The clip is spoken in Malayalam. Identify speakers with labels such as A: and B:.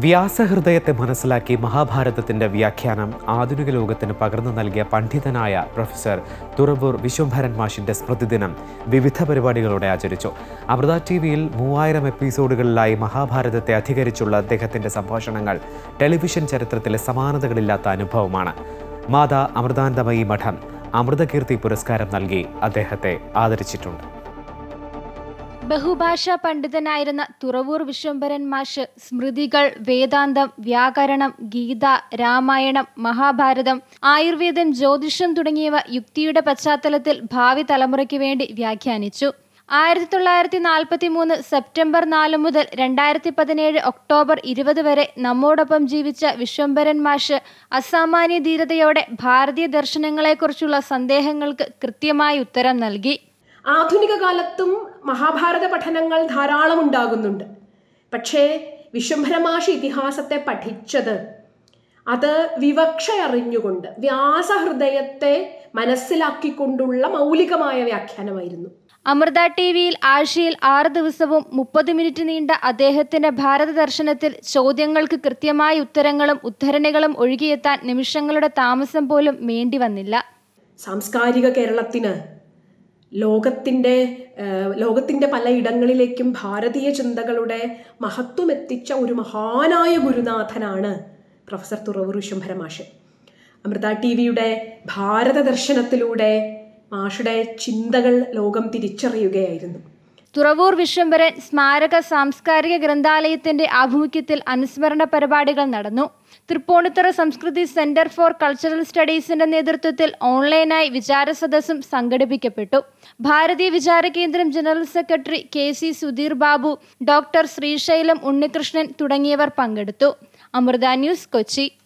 A: വ്യാസഹൃദയത്തെ മനസ്സിലാക്കി മഹാഭാരതത്തിന്റെ വ്യാഖ്യാനം ആധുനിക ലോകത്തിന് പകർന്നു നൽകിയ പണ്ഡിതനായ പ്രൊഫസർ തുറവൂർ വിശ്വംഭരൻ മാഷിന്റെ സ്മൃതിദിനം വിവിധ പരിപാടികളോടെ ആചരിച്ചു അമൃത ടി വിയിൽ മൂവായിരം എപ്പിസോഡുകളിലായി മഹാഭാരതത്തെ അധികരിച്ചുള്ള അദ്ദേഹത്തിന്റെ സംഭാഷണങ്ങൾ ടെലിവിഷൻ ചരിത്രത്തിലെ സമാനതകളില്ലാത്ത അനുഭവമാണ് മാതാ അമൃതാനന്ദമയി മഠം അമൃതകീർത്തി പുരസ്കാരം നൽകി അദ്ദേഹത്തെ ആദരിച്ചിട്ടുണ്ട്
B: ബഹുഭാഷാ പണ്ഡിതനായിരുന്ന തുറവൂർ വിശ്വംഭരൻ മാഷ് സ്മൃതികൾ വേദാന്തം വ്യാകരണം ഗീത രാമായണം മഹാഭാരതം ആയുർവേദം ജ്യോതിഷം തുടങ്ങിയവ യുക്തിയുടെ പശ്ചാത്തലത്തിൽ ഭാവി തലമുറയ്ക്ക് വേണ്ടി വ്യാഖ്യാനിച്ചു ആയിരത്തി തൊള്ളായിരത്തി നാൽപ്പത്തി മൂന്ന് സെപ്റ്റംബർ നാല് മുതൽ രണ്ടായിരത്തി പതിനേഴ് ഒക്ടോബർ ഇരുപത് വരെ നമ്മോടൊപ്പം ജീവിച്ച വിശ്വംഭരൻ മാഷ് അസാമാന്യ ധീരതയോടെ ഭാരതീയ ദർശനങ്ങളെക്കുറിച്ചുള്ള സന്ദേഹങ്ങൾക്ക് കൃത്യമായി ഉത്തരം നൽകി
C: ആധുനിക കാലത്തും മഹാഭാരത പഠനങ്ങൾ ധാരാളം ഉണ്ടാകുന്നുണ്ട് പക്ഷേ വിശ്വംഭരമാഷ ഇതിഹാസത്തെ പഠിച്ചത് അത് വിവക്ഷ അറിഞ്ഞുകൊണ്ട് വ്യാസഹൃദയത്തെ മനസ്സിലാക്കിക്കൊണ്ടുള്ള മൗലികമായ വ്യാഖ്യാനമായിരുന്നു
B: അമൃത ടി വിയിൽ ആഴ്ചയിൽ ആറ് ദിവസവും മുപ്പത് മിനിറ്റ് നീണ്ട അദ്ദേഹത്തിന്റെ ഭാരത ദർശനത്തിൽ ചോദ്യങ്ങൾക്ക് കൃത്യമായ ഉത്തരങ്ങളും ഉദ്ധരണികളും ഒഴുകിയെത്താൻ നിമിഷങ്ങളുടെ താമസം പോലും വേണ്ടി വന്നില്ല
C: സാംസ്കാരിക കേരളത്തിന് ലോകത്തിൻ്റെ ലോകത്തിൻ്റെ പല ഇടങ്ങളിലേക്കും ഭാരതീയ ചിന്തകളുടെ മഹത്വം എത്തിച്ച ഒരു മഹാനായ ഗുരുനാഥനാണ് പ്രൊഫസർ തുറവൂർ വിശ്വംഭര മാഷ് അമൃത ടി വിയുടെ ഭാരത ദർശനത്തിലൂടെ മാഷുടെ ചിന്തകൾ ലോകം തിരിച്ചറിയുകയായിരുന്നു
B: തുറവൂർ വിശ്വംഭരൻ സ്മാരക സാംസ്കാരിക ഗ്രന്ഥാലയത്തിന്റെ ആഭിമുഖ്യത്തിൽ അനുസ്മരണ പരിപാടികൾ നടന്നു Tripunithura Samskriti centre for cultural സ്റ്റഡീസിന്റെ നേതൃത്വത്തിൽ ഓൺലൈനായി വിചാര സദസ്സും സംഘടിപ്പിക്കപ്പെട്ടു Bharatiya Vichara Kendram general secretary K C Sudheer Babu doctor Sreesailam Unnikrishnan തുടങ്ങിയവർ പങ്കെടുത്തു അമൃത ന്യൂസ് കൊച്ചി